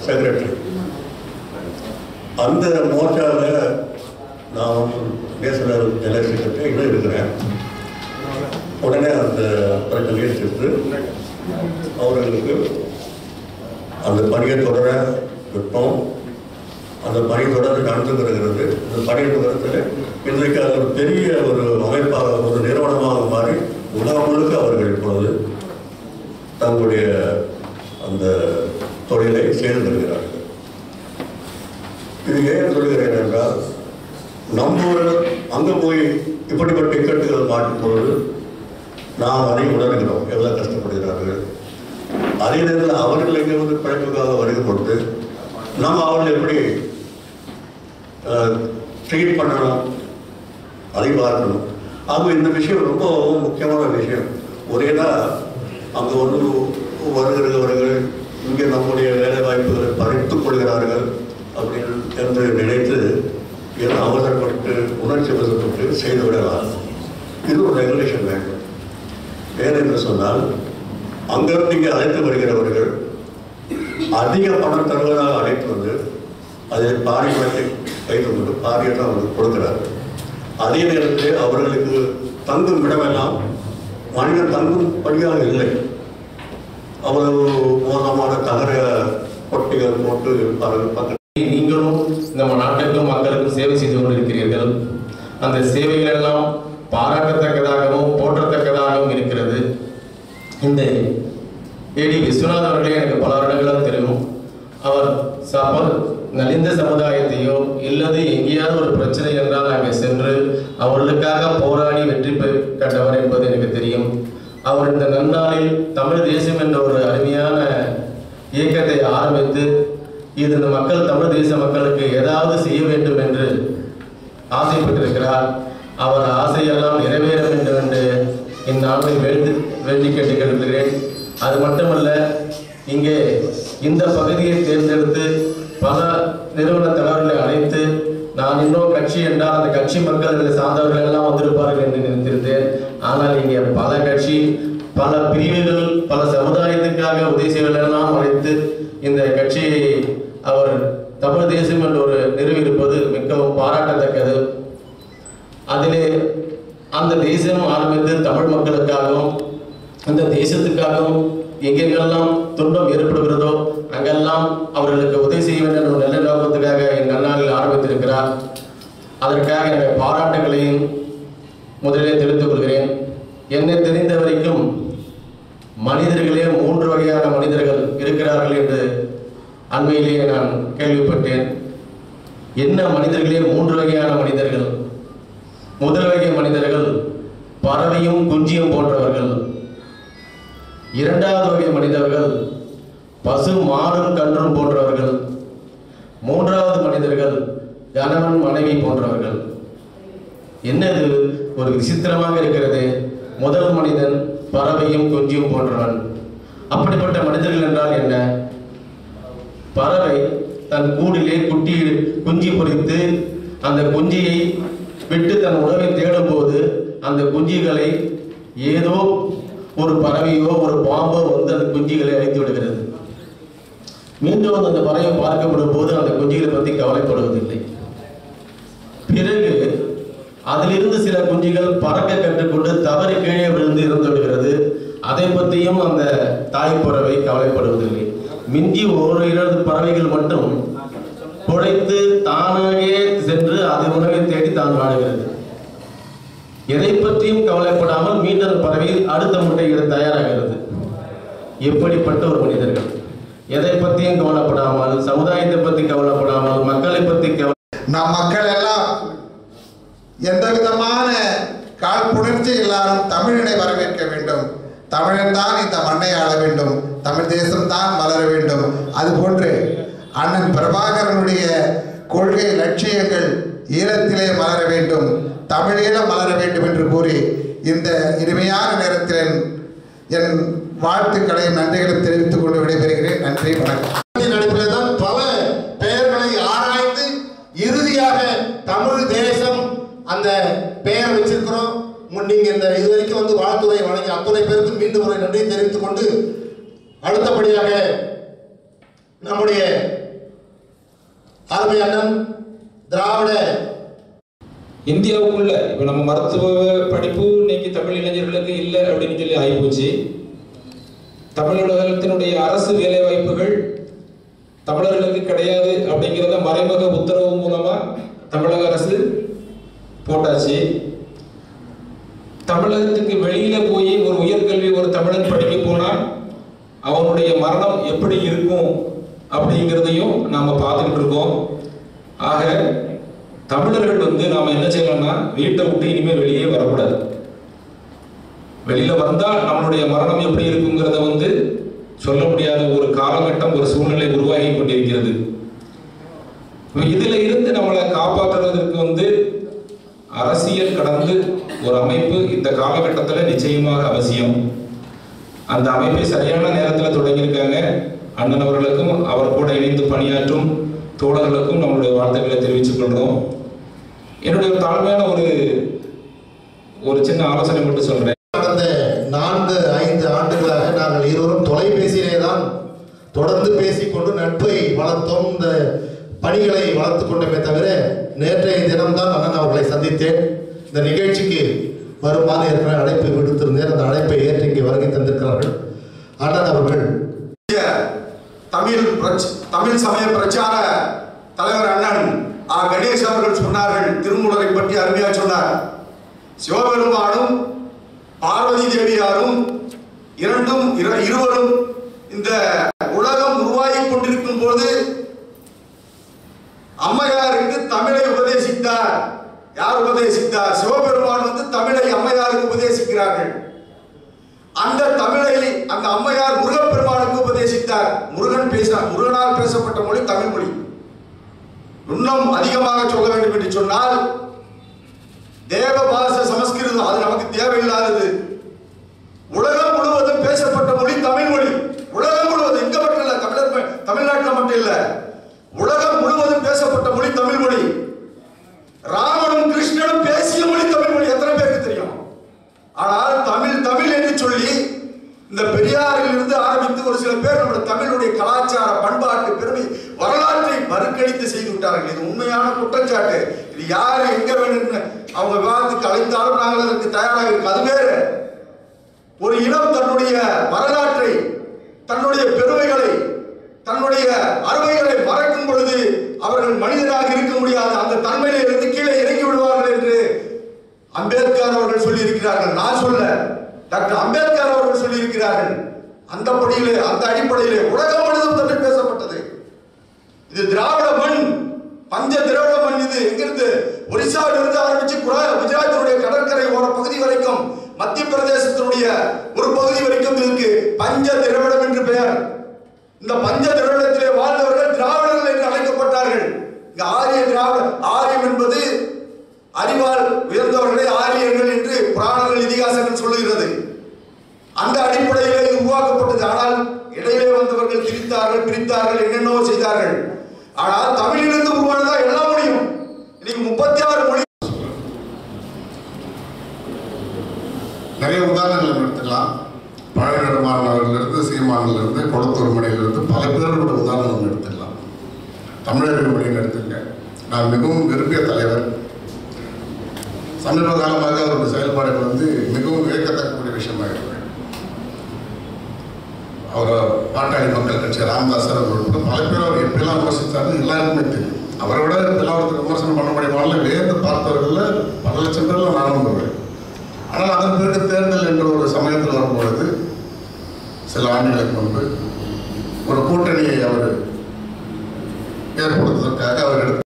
secretary அந்த மோர்ச்சாவில் நான் வந்து நேஷனல் ஜெனரல் செக்ரட்டரி இன்னும் இருக்கிறேன் உடனே அந்த பிரச்சனையை தீர்த்து அவர்களுக்கு அந்த பணியை தொடர விட்டோம் அந்த பணி தொடர்ந்து நடந்து வருகிறது இந்த பணி தொடரத்தில் இன்றைக்கு அது ஒரு பெரிய ஒரு அமைப்பாக ஒரு நிறுவனமாக மாறி உலகம் முழுக்க அவர்கள் இப்பொழுது தங்களுடைய அந்த தொழிலை செய்து வருகிறார்கள் இது ஏன் சொல்கிறேன் என்றால் நம்ம அங்கே போய் இப்படிப்பட்ட இக்கட்டுகள் மாட்டும் பொழுது நாம் அதை உணர்கிறோம் எவ்வளோ கஷ்டப்படுகிறார்கள் அதே நேரத்தில் அவர்கள் இங்கே வந்து பிழைப்புக்காக வருகை பொழுது நம்ம அவர்களை எப்படி ட்ரீட் பண்ணணும் அதை பார்க்கணும் ஆக இந்த விஷயம் ரொம்ப முக்கியமான விஷயம் ஒரேதா அங்கே வந்து வருகிறவர்கள் இங்கே நம்முடைய வேலை வாய்ப்புகளை பறித்துக் கொள்கிறார்கள் அப்படின்னு என்று நினைத்து ஏதோ அவசரப்பட்டு உணர்ச்சி வசப்பட்டு செய்து விடலாம் இது ஒரு ரெகுலேஷன் வேண்டும் ஏன் என்று சொன்னால் அங்கிருந்து இங்கே அழைத்து வருகிறவர்கள் அதிக பணம் தருவதாக அழைத்து வந்து அதை பாரி பணத்தை வைத்து கொண்டு பாரியத்தை அவர்களுக்கு கொடுக்கிறார் அதே நேரத்தில் அவர்களுக்கு தங்கும் இடமெல்லாம் மனிதன் தங்கும் படியாக இல்லை அவ்வளவு மோசமான தகர பொட்டிகள் போட்டு இருப்பார்கள் பக்கத்தில் நீங்களும் நம்ம நாட்டுக்கும் மக்களுக்கும் சேவை செய்து கொண்டிருக்கிறீர்கள் அந்த சேவைகள் எல்லாம் பாராட்டத்தக்கதாகவும் போற்றத்தக்கதாகவும் இருக்கிறது இந்த ஏடி விஸ்வநாத் அவர்களே எனக்கு பல வருடங்களாக தெரியும் அவர் சப நலிந்த சமுதாயத்தையோ இல்லது எங்கேயாவது ஒரு பிரச்சனை என்றால் அங்கே சென்று அவர்களுக்காக போராடி வெற்றி பெ- கண்டவர் என்பது எனக்கு தெரியும் அவர் இந்த நன்னாளில் தமிழ் தேசம் என்ற ஒரு அருமையான இயக்கத்தை ஆரம்பித்து இது இந்த மக்கள் தமிழ் தேச மக்களுக்கு ஏதாவது செய்ய வேண்டும் என்று ஆசைப்பட்டிருக்கிறார் அவர் ஆசையெல்லாம் நிறைவேற வேண்டும் என்று இந்நாளில் வேண்டி வேண்டி கேட்டுக்கொள்கிறேன் அது மட்டுமல்ல இங்கே இந்த பகுதியை தேர்ந்தெடுத்து பல நிறுவன தலைவர்களை அழைத்து நான் இன்னும் கட்சி என்றால் அந்த கட்சி மக்கள் இதில் சார்ந்தவர்கள் எல்லாம் வந்திருப்பார்கள் என்று நினைத்திருந்தேன் ஆனால் இங்கே பல கட்சி பல பிரிவுகள் பல சமுதாயத்துக்காக உதவி செய்வதெல்லாம் அழைத்து இந்த கட்சியை அவர் தமிழ் தேசம் என்று ஒரு நிறுவியிருப்பது மிகவும் பாராட்டத்தக்கது அதிலே அந்த தேசம் ஆரம்பித்து தமிழ் மக்களுக்காகவும் அந்த தேசத்துக்காகவும் எங்கெங்கெல்லாம் துன்பம் ஏற்படுகிறதோ அங்கெல்லாம் அவர்களுக்கு உதவி செய்ய வேண்டும் என்ற ஒரு நல்ல நோக்கத்துக்காக என் நன்னாளில் ஆரம்பித்திருக்கிறார் அதற்காக என்னுடைய பாராட்டுகளையும் முதலிலே தெரிவித்துக் கொள்கிறேன் என்னை தெரிந்த வரைக்கும் மனிதர்களே மூன்று வகையான மனிதர்கள் இருக்கிறார்கள் என்று அண்மையிலேயே நான் கேள்விப்பட்டேன் என்ன மனிதர்களே மூன்று வகையான மனிதர்கள் முதல் வகை மனிதர்கள் பறவையும் குஞ்சியும் போன்றவர்கள் இரண்டாவது வகை மனிதர்கள் பசு மாடும் கன்றும் போன்றவர்கள் மூன்றாவது மனிதர்கள் கணவன் மனைவி போன்றவர்கள் என்னது ஒரு விசித்திரமாக இருக்கிறது முதல் மனிதன் பறவையும் குஞ்சியும் போன்றவன் அப்படிப்பட்ட மனிதர்கள் என்றால் என்ன பறவை தன் கூடிலே குட்டி குஞ்சு பொரித்து அந்த குஞ்சியை விட்டு தன் உணவை தேடும்போது அந்த குஞ்சுகளை ஏதோ ஒரு பறவையோ ஒரு பாம்போ வந்து அந்த குஞ்சுகளை அழித்து விடுகிறது மீண்டும் வந்து அந்த பறவை பார்க்கப்படும் போது அந்த குஞ்சுகளை பற்றி கவலைப்படுவதில்லை பிறகு அதிலிருந்து சில குஞ்சுகள் பறக்க கற்றுக்கொண்டு தவறி கீழே விழுந்து இறந்து விடுகிறது அதை பற்றியும் அந்த தாய் பறவை கவலைப்படுவதில்லை மிஞ்சி ஒரு இரண்டு பறவைகள் மட்டும் குடைத்து தானாகவே சென்று அது உணவை தேடி தான் வாழுகிறது எதை பற்றியும் கவலைப்படாமல் மீண்டும் அந்த பறவை அடுத்த முட்டையிட தயாராகிறது எப்படிப்பட்ட ஒரு மனிதர்கள் எதை பற்றியும் கவலைப்படாமல் சமுதாயத்தை பற்றி கவலைப்படாமல் மக்களை பற்றி கவலை நம் மக்கள் எல்லாம் எந்த விதமான காழ்ப்புணர்ச்சி இல்லாமல் தமிழனை வரவேற்க வேண்டும் தமிழன் தான் இந்த மண்ணை ஆள வேண்டும் தமிழ் தேசம் தான் வளர வேண்டும் அதுபோன்று அண்ணன் பிரபாகரனுடைய கொள்கை லட்சியங்கள் ஈழத்திலே மலர வேண்டும் தமிழீழம் மலர வேண்டும் என்று கூறி இந்த இனிமையான நேரத்தில் என்- என் வாழ்த்துக்களையும் நன்றிகளும் தெரிவித்துக் கொண்டு விடைபெறுகிறேன் நன்றி வணக்கம் நடிப்பில் தான் பல பெயர்களை ஆராய்ந்து இறுதியாக தமிழ் தேசம் அந்த பெயர் வச்சிருக்கிறோம் முன் நீங்க இந்த இது வரைக்கும் வந்து வாழ்த்துறை வழங்கி அத்துணை பேருக்கும் மீண்டும் ஒரு நன்றி தெரிவித்துக் கொண்டு அடுத்தபடியாக நம்முடைய அருமை அண்ணன் திராவிட இந்தியாவுக்குள்ள இப்போ நம்ம மருத்துவ படிப்பு இன்னைக்கு தமிழ் இளைஞர்களுக்கு இல்லை அப்படின்னு சொல்லி ஆகிப்போச்சு தமிழகத்தினுடைய அரசு வேலை வாய்ப்புகள் தமிழர்களுக்கு கிடையாது அப்படிங்கிறத மறைமுக உத்தரவு மூலமா தமிழக அரசு போட்டாச்சு தமிழகத்துக்கு வெளியில போய் ஒரு உயர்கல்வி ஒரு தமிழன் படிக்க போனா அவனுடைய மரணம் எப்படி இருக்கும் அப்படிங்கிறதையும் நாம பார்த்துக்கிட்டு இருக்கோம் ஆக தமிழர்கள் வந்து நாம என்ன செய்யலாம்னா வீட்டை விட்டு இனிமேல் வெளியே வரக்கூடாது வெளியில வந்தா நம்மளுடைய மரணம் எப்படி இருக்குங்கிறத வந்து சொல்ல முடியாத ஒரு காலகட்டம் ஒரு சூழ்நிலை உருவாகி கொண்டிருக்கிறது இப்ப இதுல இருந்து நம்மளை காப்பாற்றுறதுக்கு வந்து அரசியல் கடந்து ஒரு அமைப்பு இந்த காலகட்டத்தில் நிச்சயமாக அவசியம் அந்த அமைப்பை சரியான நேரத்தில் தொடங்கியிருக்காங்க அண்ணன் அவர்களுக்கும் அவர் கூட இணைந்து பணியாற்றும் தோழர்களுக்கும் நம்மளுடைய வாழ்த்துக்களை தெரிவித்துக் கொள்கிறோம் என்னுடைய ஒரு தாழ்மையான ஒரு ஒரு சின்ன ஆலோசனை மட்டும் சொல்றேன் கடந்த நான்கு ஐந்து ஆண்டுகளாக நாங்கள் இருவரும் தொலைபேசியிலே தான் தொடர்ந்து பேசிக்கொண்டு நட்பை வளர்த்தோம் இந்த பணிகளை வளர்த்து கொண்டோமே தவிர நேற்றைய தினம்தான் அண்ணன் அவர்களை சந்தித்தேன் இந்த நிகழ்ச்சிக்கு வருமாறு ஏற்கனவே அழைப்பு விடுத்திருந்தேன் அந்த அழைப்பை ஏற்று இங்கே வருகை தந்திருக்கிறார்கள் அண்ணன் அவர்கள் தமிழ் பிரச்- தமிழ் சமய பிரச்சார தலைவர் அண்ணன் ஆ கணேஷ் அவர்கள் சொன்னார்கள் திருமூலரை பற்றி அருமையா சொன்னார் சிவபெருமானும் பார்வதி தேவியாரும் இரண்டும் இர- இருவரும் இந்த உலகம் உருவாகி கொண்டிருக்கும் போது அம்மையாருக்கு தமிழை உபதேசித்தார் யார் உபதேசித்தார் சிவபெருமான் வந்து தமிழை அம்மையாருக்கு உபதேசிக்கிறார்கள் அந்த தமிழை அந்த அம்மையார் முருகப்பெருமானுக்கு உபதேசித்தார் முருகன் பேசினார் முருகனால் பேசப்பட்ட மொழி தமிழ் மொழி இன்னும் அதிகமாக சொல்ல வேண்டும் என்று சொன்னால் தேவபாச சமஸ்கிருதம் அது நமக்கு தேவையில்லாதது உலகம் முழுவதும் பேசப்பட்ட மொழி தமிழ் மொழி உலகம் முழுவதும் இங்க மட்டும் இல்ல தமிழர் ம- தமிழ்நாட்டுல மட்டும் இல்ல உலகம் முழுவதும் பேசப்பட்ட மொழி தமிழ் மொழி ராமனும் கிருஷ்ணனும் பேசிய மொழி தமிழ் மொழி எத்தனை பேருக்கு தெரியும் ஆனால் தமிழ் தமிழ் என்று சொல்லி இந்த பெரியாரில் இருந்து ஆரம்பித்து ஒரு சில பேர் நம்முடைய தமிழுடைய கலாச்சார பண்பாட்டு பெருமை வரலாற்றை மறுக்கடித்து செய்து விட்டார்கள் இது உண்மையான குற்றச்சாட்டு இது யார் எங்க வேணும்னு அவங்க விவாதத்துக்கு அழைத்தாலும் நாங்கள் அதற்கு தயாராக இருக்கு அது வேறு ஒரு இனம் தன்னுடைய வரலாற்றை தன்னுடைய பெருமைகளை தன்னுடைய அருமைகளை மறக்கும் பொழுது அவர்கள் மனிதராக இருக்க முடியாது அந்த தன்மையில இருந்து கீழே இறங்கி விடுவார்கள் என்று அம்பேத்கர் அவர்கள் சொல்லி இருக்கிறார்கள் நான் சொல்ல டாக்டர் அம்பேத்கர் அவர்கள் சொல்லி இருக்கிறார்கள் அந்த படியிலே அந்த அடிப்படையிலே உலகம் முழுவதும் தமிழ் பேசப்பட்டது இது திராவிட மண் பஞ்ச திராவிட மண் இது எங்கிருந்து ஒரிசாவில இருந்து ஆரம்பிச்சு குரா- குஜராத்தினுடைய கடற்கரை ஓர பகுதி வரைக்கும் மத்திய பிரதேசத்தினுடைய ஒரு பகுதி வரைக்கும் இதுக்கு பஞ்ச திராவிடம் என்று பெயர் இந்த பஞ்ச திராவிடத்திலே வாழ்ந்தவர்கள் திராவிடர்கள் என்று அழைக்கப்பட்டார்கள் இங்க ஆரிய திராவிட ஆரியம் என்பது அறிவால் உயர்ந்தவர்களை ஆரியர்கள் என்று புராணங்கள் இதிகாசங்கள் சொல்லுகிறது அந்த அடிப்படையிலே இது உருவாக்கப்பட்டது ஆனால் இடையிலே வந்தவர்கள் திரித்தார்கள் பிரித்தார்கள் என்னென்னவோ செய்தார்கள் ஆனால் தமிழிலிருந்து உருவானதா எல்லாம் முடியும் இன்னைக்கு முப்பத்தி ஆறு மொழி நிறைய உதாரணங்கள் நம்ம எடுத்துக்கலாம் பழநெடுமாறனவர்களிருந்து சீமானிலிருந்து கொளத்தூர் மணியிலிருந்து பல பேரோட உதாரணம் நம்ம எடுத்துக்கலாம் தமிழர்கள் மொழின்னு எடுத்துங்க நான் மிகவும் விரும்பிய தலைவர் சமீப காலமாக அவருடைய செயல்பாடுகள் வந்து மிகவும் வியக்கத்தக்கக்கூடிய விஷயமாக இருக்கு அவர் பாட்டாளி மக்கள் கட்சி ராமதாசர் அவர் உட்பட பல பேர் அவர் எப்படிலாம் விமர்சித்தாரு எல்லாருக்குமே தெரியும் அவரை விட இப்பெல்லாம் ஒருத்தர் விமர்சனம் பண்ண முடியுமால வேந்து பார்த்தவர்களில் பல லட்சம் பேர்ல நானும் வருவேன் ஆனால் அதன் பிறகு தேர்தல் என்ற ஒரு சமயத்தில் வரும்பொழுது சில ஆண்டுகளுக்கு முன்பு